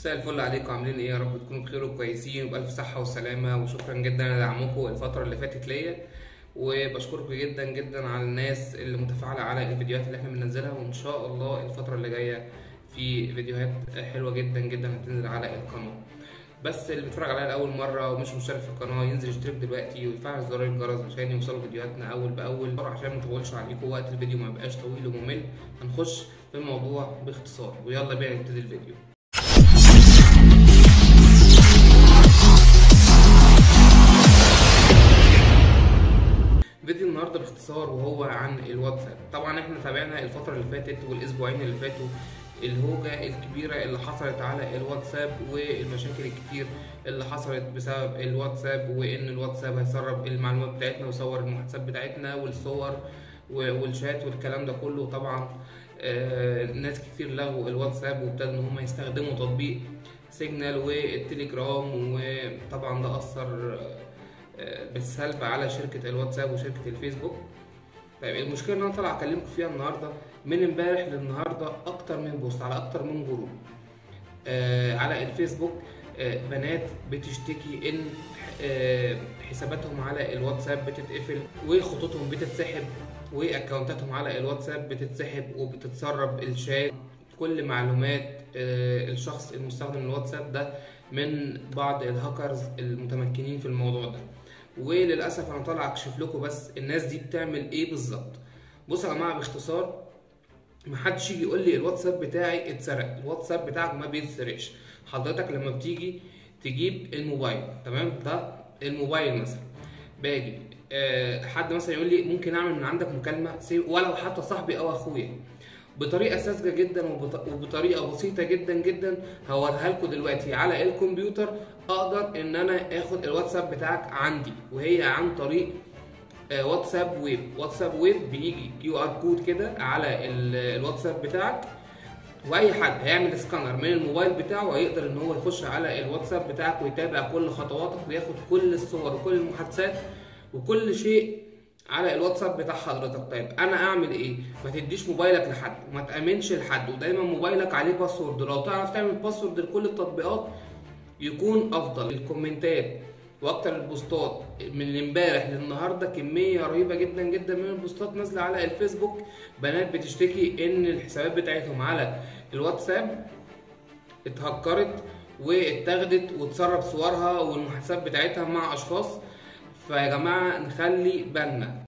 مساء الفل عليكم عاملين ايه يا رب تكونوا بخير وكويسين وبألف صحة وسلامة وشكرا جدا على دعمكم الفترة اللي فاتت ليا وبشكركم جدا جدا على الناس اللي متفاعلة على الفيديوهات اللي احنا بننزلها وان شاء الله الفترة اللي جاية في فيديوهات حلوة جدا جدا هتنزل على القناة بس اللي بيتفرج عليا لأول مرة ومش مشترك في القناة ينزل يشترك دلوقتي ويفعل زرار الجرس عشان يوصلوا فيديوهاتنا أول بأول عشان ما نطولش عليكم وقت الفيديو ما يبقاش طويل وممل هنخش في الموضوع باختصار ويلا بينا نبتدي الفيديو فيديو النهارده باختصار وهو عن الواتساب طبعا احنا تابعنا الفتره اللي فاتت والاسبوعين اللي فاتوا الهوجة الكبيرة اللي حصلت على الواتساب والمشاكل الكتير اللي حصلت بسبب الواتساب وان الواتساب هيسرب المعلومات بتاعتنا ويصور المحادثات بتاعتنا والصور والشات والكلام ده كله طبعا آه ناس كتير لغوا الواتساب وابتدوا ان هم يستخدموا تطبيق سيجنال والتليجرام وطبعا ده اثر بالسلب على شركة الواتساب وشركة الفيسبوك طيب المشكلة اللي انا طالع اكلمكم فيها النهاردة من امبارح للنهاردة اكتر من بوست على اكتر من جروب آه على الفيسبوك آه بنات بتشتكي ان آه حساباتهم على الواتساب بتتقفل وخطوطهم بتتسحب واكونتاتهم على الواتساب بتتسحب وبتتسرب الشات كل معلومات آه الشخص المستخدم الواتساب ده من بعض الهاكرز المتمكنين في الموضوع ده وللاسف انا طالع اكشف لكم بس الناس دي بتعمل ايه بالظبط بصوا يا جماعه باختصار محدش يجي يقول لي الواتساب بتاعي اتسرق الواتساب بتاعك ما بيتسرقش حضرتك لما بتيجي تجيب الموبايل تمام ده الموبايل مثلا باجي أه حد مثلا يقول لي ممكن اعمل من عندك مكالمه ولو حتى صاحبي او اخويا بطريقه ساذجه جدا وبطريقه بسيطه جدا جدا هوريها لكم دلوقتي على الكمبيوتر اقدر ان انا اخد الواتساب بتاعك عندي وهي عن طريق واتساب ويب واتساب ويب بيجي كيو ار كود كده على الواتساب بتاعك واي حد هيعمل سكانر من الموبايل بتاعه هيقدر ان هو يخش على الواتساب بتاعك ويتابع كل خطواتك وياخد كل الصور وكل المحادثات وكل شيء على الواتساب بتاع حضرتك طيب انا اعمل ايه ما تديش موبايلك لحد وما تامنش لحد ودايما موبايلك عليه باسورد لو تعرف تعمل باسورد لكل التطبيقات يكون افضل الكومنتات واكتر البوستات من امبارح للنهارده كميه رهيبه جدا جدا من البوستات نازله على الفيسبوك بنات بتشتكي ان الحسابات بتاعتهم على الواتساب اتهكرت واتاخدت واتسرب صورها والمحادثات بتاعتها مع اشخاص فيا جماعه نخلي بالنا